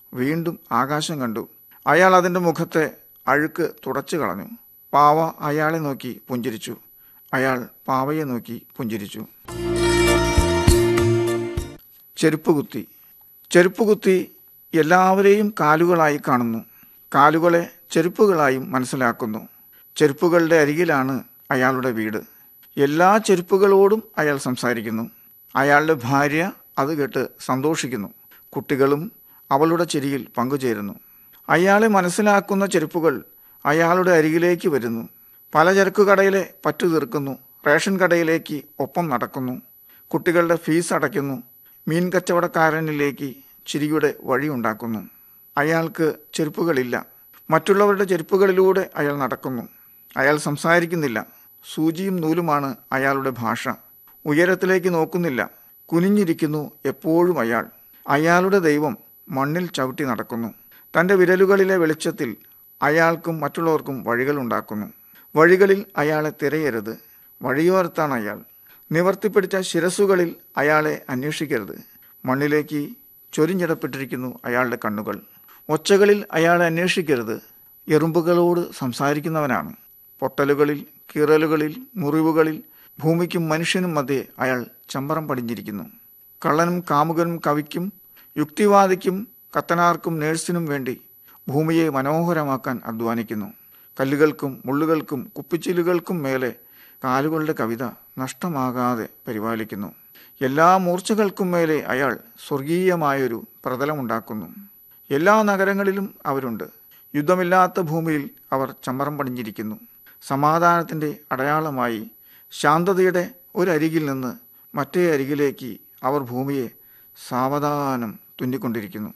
വീണ്ടും ആകാശം കണ്ടു അയാൾ അതിൻ്റെ മുഖത്തെ അഴുക്ക് തുടച്ചു കളഞ്ഞു പാവ അയാളെ നോക്കി പുഞ്ചിരിച്ചു അയാൾ പാവയെ നോക്കി പുഞ്ചിരിച്ചു ചെരുപ്പുകുത്തി ചെരുപ്പുകുത്തി എല്ലാവരെയും കാലുകളായി കാണുന്നു കാലുകളെ ചെരുപ്പുകളായും മനസ്സിലാക്കുന്നു ചെരുപ്പുകളുടെ അരികിലാണ് അയാളുടെ വീട് എല്ലാ ചെരുപ്പുകളോടും അയാൾ സംസാരിക്കുന്നു അയാളുടെ ഭാര്യ അത് കേട്ട് സന്തോഷിക്കുന്നു കുട്ടികളും അവളുടെ ചിരിയിൽ പങ്കുചേരുന്നു അയാളെ മനസ്സിലാക്കുന്ന ചെരുപ്പുകൾ അയാളുടെ അരികിലേക്ക് വരുന്നു പലചരക്ക് കടയിലെ പറ്റു തീർക്കുന്നു റേഷൻ കടയിലേക്ക് ഒപ്പം നടക്കുന്നു കുട്ടികളുടെ ഫീസ് അടയ്ക്കുന്നു മീൻ കച്ചവടക്കാരനിലേക്ക് ചിരിയുടെ വഴിയുണ്ടാക്കുന്നു അയാൾക്ക് ചെരുപ്പുകളില്ല മറ്റുള്ളവരുടെ ചെരുപ്പുകളിലൂടെ അയാൾ നടക്കുന്നു അയാൾ സംസാരിക്കുന്നില്ല സൂചിയും നൂലുമാണ് അയാളുടെ ഭാഷ ഉയരത്തിലേക്ക് നോക്കുന്നില്ല കുനിഞ്ഞിരിക്കുന്നു എപ്പോഴും അയാൾ അയാളുടെ ദൈവം മണ്ണിൽ ചവിട്ടി നടക്കുന്നു തൻ്റെ വിരലുകളിലെ വെളിച്ചത്തിൽ അയാൾക്കും മറ്റുള്ളവർക്കും വഴികളുണ്ടാക്കുന്നു വഴികളിൽ അയാളെ തിരയരുത് വഴിയോരത്താണ് അയാൾ നിവർത്തിപ്പിടിച്ച ശിരസുകളിൽ അയാളെ അന്വേഷിക്കരുത് മണ്ണിലേക്ക് ചൊരിഞ്ഞിടപ്പെട്ടിരിക്കുന്നു അയാളുടെ കണ്ണുകൾ ഒച്ചകളിൽ അയാളെ അന്വേഷിക്കരുത് എറുമ്പുകളോട് സംസാരിക്കുന്നവനാണ് പൊട്ടലുകളിൽ കീറലുകളിൽ മുറിവുകളിൽ ഭൂമിക്കും മനുഷ്യനും മധ്യേ അയാൾ ചമ്പറം പടിഞ്ഞിരിക്കുന്നു കള്ളനും കാമുകനും കവിക്കും യുക്തിവാദിക്കും കത്തനാർക്കും നേഴ്സിനും വേണ്ടി ഭൂമിയെ മനോഹരമാക്കാൻ അധ്വാനിക്കുന്നു കല്ലുകൾക്കും മുള്ളുകൾക്കും കുപ്പിച്ചിലുകൾക്കും മേലെ കാലുകളുടെ കവിത നഷ്ടമാകാതെ പരിപാലിക്കുന്നു എല്ലാ മൂർച്ചകൾക്കും മേലെ അയാൾ സ്വർഗീയമായൊരു പ്രതലമുണ്ടാക്കുന്നു എല്ലാ നഗരങ്ങളിലും അവരുണ്ട് യുദ്ധമില്ലാത്ത ഭൂമിയിൽ അവർ ചമ്മറം പടിഞ്ഞിരിക്കുന്നു സമാധാനത്തിൻ്റെ അടയാളമായി ശാന്തതയുടെ ഒരരികിൽ നിന്ന് മറ്റേ അരികിലേക്ക് അവർ ഭൂമിയെ സാവധാനം തുന്നിക്കൊണ്ടിരിക്കുന്നു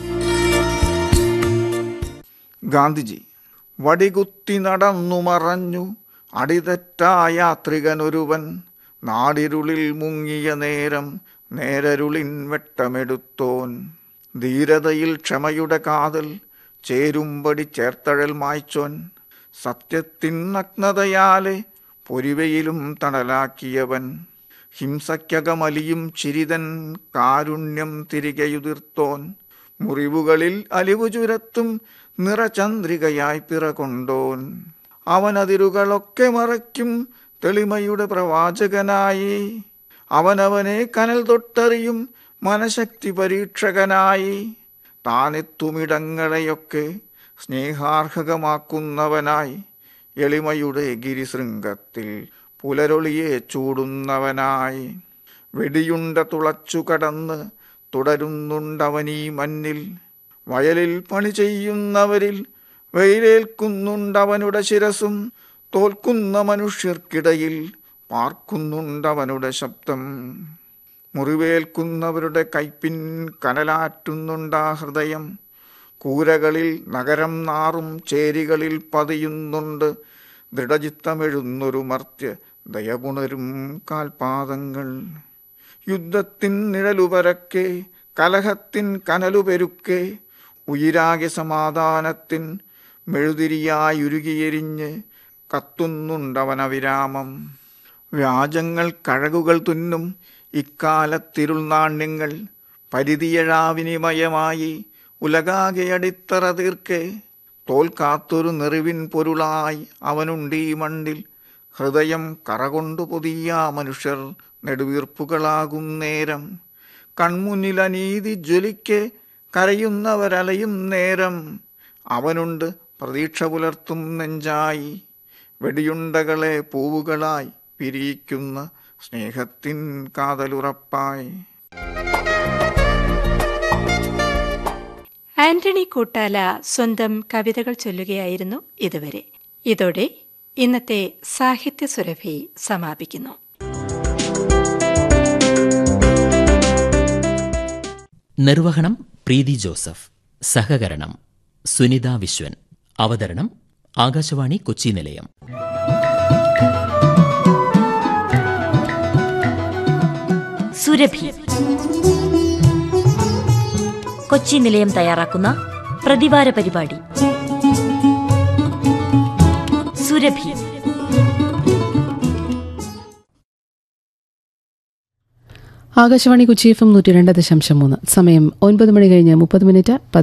ഗാന്ധിജി വടികുത്തി നടന്നു മറഞ്ഞു അടിതെറ്റാ യാത്രികനൊരുവൻ നാടിരുളിൽ മുങ്ങിയ നേരം നേരരുളിൻ വെട്ടമെടുത്തോൻ ധീരതയിൽ ക്ഷമയുടെ കാതൽ ചേരുമ്പടി ചേർത്തഴൽ മായ്ച്ചോൻ സത്യത്തിൻ നഗ്നതയാലെ പൊരിവയിലും തണലാക്കിയവൻ ഹിംസയ്ക്കകമലിയും ചിരിതൻ കാരുണ്യം തിരികെയുതിർത്തോൻ മുറിവുകളിൽ അലിവു ചുരത്തും നിറചന്ദ്രികയായി പിറകൊണ്ടോൻ അവനതിരുകളൊക്കെ മറയ്ക്കും തെളിമയുടെ പ്രവാചകനായി അവനവനെ കനൽ തൊട്ടറിയും മനഃശക്തി പരീക്ഷകനായി താനെത്തുമിടങ്ങളെയൊക്കെ സ്നേഹാർഹകമാക്കുന്നവനായി എളിമയുടെ ഗിരിശൃംഗത്തിൽ പുലരൊളിയെ ചൂടുന്നവനായി വെടിയുണ്ട തുളച്ചു കടന്ന് തുടരുന്നുണ്ടവനീ മഞ്ഞിൽ വയലിൽ പണി ചെയ്യുന്നവരിൽ വെയിലേൽക്കുന്നുണ്ടവനുടെ ശിരസും തോൽക്കുന്ന മനുഷ്യർക്കിടയിൽ പാർക്കുന്നുണ്ടവനുടെ ശബ്ദം മുറിവേൽക്കുന്നവരുടെ കൈപ്പിൻ കനലാറ്റുന്നുണ്ടാ ഹൃദയം കൂരകളിൽ നഗരം നാറും ചേരികളിൽ പതിയുന്നുണ്ട് ദൃഢചിത്തമെഴുന്നൊരു മർത്യ ദയപുണരും കാൽപാദങ്ങൾ യുദ്ധത്തിൻ നിഴലുപരക്കെ കലഹത്തിൻ കനലുപെരുക്കെ ഉയിരാകെ സമാധാനത്തിൻ മെഴുതിരിയായുരുകിയെരിഞ്ഞ് കത്തുന്നുണ്ടവനവിരാമം വ്യാജങ്ങൾ കഴകുകൾ തുന്നും ഇക്കാലത്തിരുൾ നാണ്യങ്ങൾ പരിധിയഴാവിനിമയമായി ഉലകാകെ അടിത്തറ തീർക്കെ തോൽക്കാത്തൊരു നെറിവിൻ പൊരുളായി അവനുണ്ടീ മണ്ടിൽ ഹൃദയം കറകൊണ്ടു പൊതിയ മനുഷ്യർ നെടുവീർപ്പുകളാകും നേരം കൺമുന്നിൽ അനീതി ജ്വലിക്കെ കരയുന്നവരലയും നേരം അവനുണ്ട് പ്രതീക്ഷ പുലർത്തും നെഞ്ചായി വെടിയുണ്ടകളെ പൂവുകളായി പിരിയിക്കുന്ന സ്നേഹത്തിൻ കാതലുറപ്പായി ആന്റണി കൂട്ടാല സ്വന്തം കവിതകൾ ചൊല്ലുകയായിരുന്നു ഇതുവരെ ഇതോടെ ഇന്നത്തെ സാഹിത്യ സുരഭി സമാപിക്കുന്നു നിർവഹണം പ്രീതി ജോസഫ് സഹകരണം സുനിത വിശ്വൻ അവതരണം ആകാശവാണി കൊച്ചി നിലയം സുരഭി കൊച്ചി നിലയം തയ്യാറാക്കുന്ന പ്രതിവാര പരിപാടി സുരഭി ആകാശവാണി കൊച്ചി എഫ് എം നൂറ്റി രണ്ട് ദശാംശം മൂന്ന് സമയം ഒൻപത് മണി കഴിഞ്ഞ് മുപ്പത് മിനിറ്റ്